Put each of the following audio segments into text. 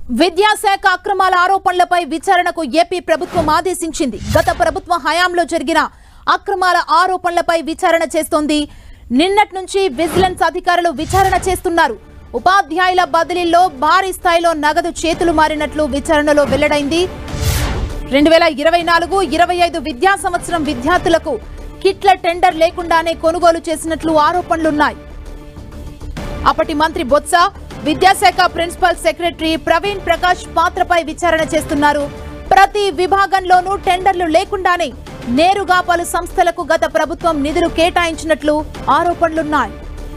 విద్యాశాఖ అక్రమాల ఆరోపణలపై విచారణకు ఏపీ ప్రభుత్వం ఆదేశించింది గత ప్రభుత్వ హయాంలో జరిగిన అక్రమాల ఆరోపణలపై విచారణ చేస్తోంది నిన్నటి నుంచి విజిలెన్స్ అధికారులు విచారణ చేస్తున్నారు ఉపాధ్యాయుల బదిలీల్లో భారీ స్థాయిలో నగదు చేతులు మారినట్లు విచారణలో వెల్లడైంది రెండు వేల ఇరవై నాలుగు ఇరవై ఐదు విద్యా సంవత్సరం విద్యార్థులకు కిట్ల టెండర్ లేకుండానే కొనుగోలు చేసినట్లు ఆరోపణలున్నాయి అప్పటి మంత్రి బొత్స విద్యాశాఖ ప్రిన్సిపల్ సెక్రటరీ ప్రవీణ్ ప్రకాష్ పాత్రపై విచారణ చేస్తున్నారు ప్రతి విభాగంలోనూ టెండర్లు లేకుండానే నేరుగా పలు సంస్థలకు గత ప్రభుత్వం నిధులు కేటాయించినట్లు ఆరోపణలున్నాయి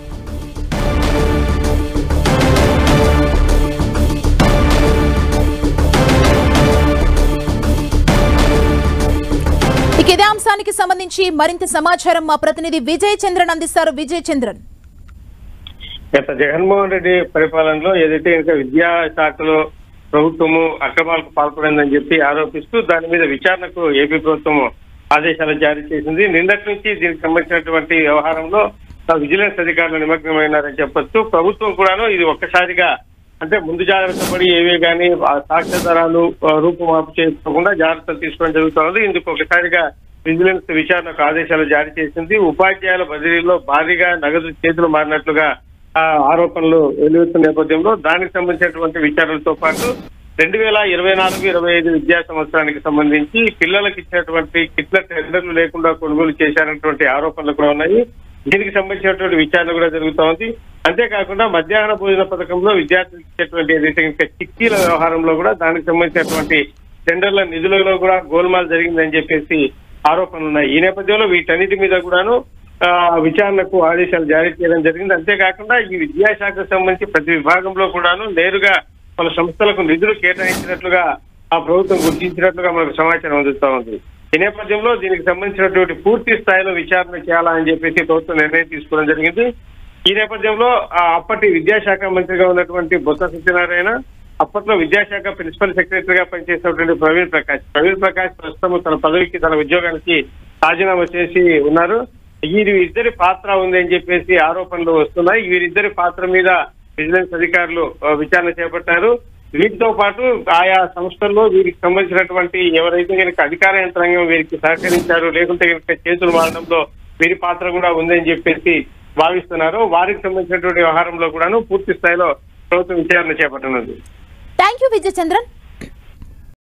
ఇక ఇదే అంశానికి సంబంధించి మరింత సమాచారం మా ప్రతినిధి విజయ్ చంద్రన్ అందిస్తారు విజయ్ చంద్రన్ గత జగన్మోహన్ రెడ్డి పరిపాలనలో ఏదైతే ఇంకా విద్యా శాఖలో ప్రభుత్వము అక్రమాలకు పాల్పడిందని చెప్పి ఆరోపిస్తూ దాని మీద విచారణకు ఏపీ ప్రభుత్వం ఆదేశాలు జారీ చేసింది నిన్నటి నుంచి దీనికి సంబంధించినటువంటి వ్యవహారంలో ఆ విజిలెన్స్ అధికారులు నిమగ్నమైనారని చెప్పొచ్చు ప్రభుత్వం కూడాను ఇది ఒక్కసారిగా అంటే ముందు జాగ్రత్త పడి ఏవే కానీ సాక్ష్యాధారాలు ఆ, రూపుమాపు చేసుకోకుండా జాగ్రత్తలు తీసుకోవడం జరుగుతుంది ఇందుకు ఒకసారిగా విజిలెన్స్ విచారణకు ఆదేశాలు జారీ చేసింది ఉపాధ్యాయుల బదిలీలో భారీగా నగదు చేతులు మారినట్లుగా ఆ ఆరోపణలు వెలువెత్తున్న నేపథ్యంలో దానికి సంబంధించినటువంటి విచారణలతో పాటు రెండు వేల ఇరవై నాలుగు ఇరవై ఐదు విద్యా సంవత్సరానికి సంబంధించి పిల్లలకు ఇచ్చినటువంటి కిట్ల టెండర్లు లేకుండా కొనుగోలు చేశారన్నటువంటి ఆరోపణలు కూడా ఉన్నాయి దీనికి సంబంధించినటువంటి విచారణ కూడా జరుగుతా ఉంది అంతేకాకుండా మధ్యాహ్న భోజన పథకంలో విద్యార్థులకు ఇచ్చేటువంటి ఏదైతే ఇంకా చిక్కీల వ్యవహారంలో కూడా దానికి సంబంధించినటువంటి టెండర్ల నిధులలో కూడా గోల్మాల్ జరిగిందని చెప్పేసి ఆరోపణలు ఉన్నాయి ఈ నేపథ్యంలో వీటన్నిటి మీద కూడాను ఆ, విచారణకు ఆదేశాలు జారీ చేయడం జరిగింది అంతేకాకుండా ఈ విద్యాశాఖకు సంబంధించి ప్రతి విభాగంలో కూడాను నేరుగా పలు సంస్థలకు నిధులు కేటాయించినట్లుగా ఆ ప్రభుత్వం గుర్తించినట్లుగా మనకు సమాచారం అందుతా ఉంది ఈ నేపథ్యంలో దీనికి సంబంధించినటువంటి పూర్తి స్థాయిలో విచారణ చేయాలని చెప్పేసి ప్రభుత్వం నిర్ణయం తీసుకోవడం జరిగింది ఈ నేపథ్యంలో ఆ అప్పటి విద్యాశాఖ మంత్రిగా ఉన్నటువంటి బొత్స సత్యనారాయణ అప్పట్లో విద్యాశాఖ ప్రిన్సిపల్ సెక్రటరీగా పనిచేసినటువంటి ప్రవీణ్ ప్రకాష్ ప్రవీణ్ ప్రకాష్ ప్రస్తుతం తన పదవికి తన ఉద్యోగానికి రాజీనామా చేసి ఉన్నారు వీరి ఇద్దరి పాత్ర ఉంది అని చెప్పేసి ఆరోపణలు వస్తున్నాయి వీరిద్దరి పాత్ర మీద విజిలెన్స్ అధికారులు ఆ, విచారణ చేపట్టారు వీటితో పాటు ఆయా సంస్థల్లో వీరికి సంబంధించినటువంటి ఎవరైతే కనుక అధికార యంత్రాంగం వీరికి సహకరించారు లేకుంటే కనుక చేతులు వాడడంలో వీరి పాత్ర కూడా ఉందని చెప్పేసి భావిస్తున్నారు వారికి సంబంధించినటువంటి వ్యవహారంలో కూడాను పూర్తి స్థాయిలో ప్రభుత్వం విచారణ చేపట్టనుంది థ్యాంక్ యూ విజయ్ చంద్రన్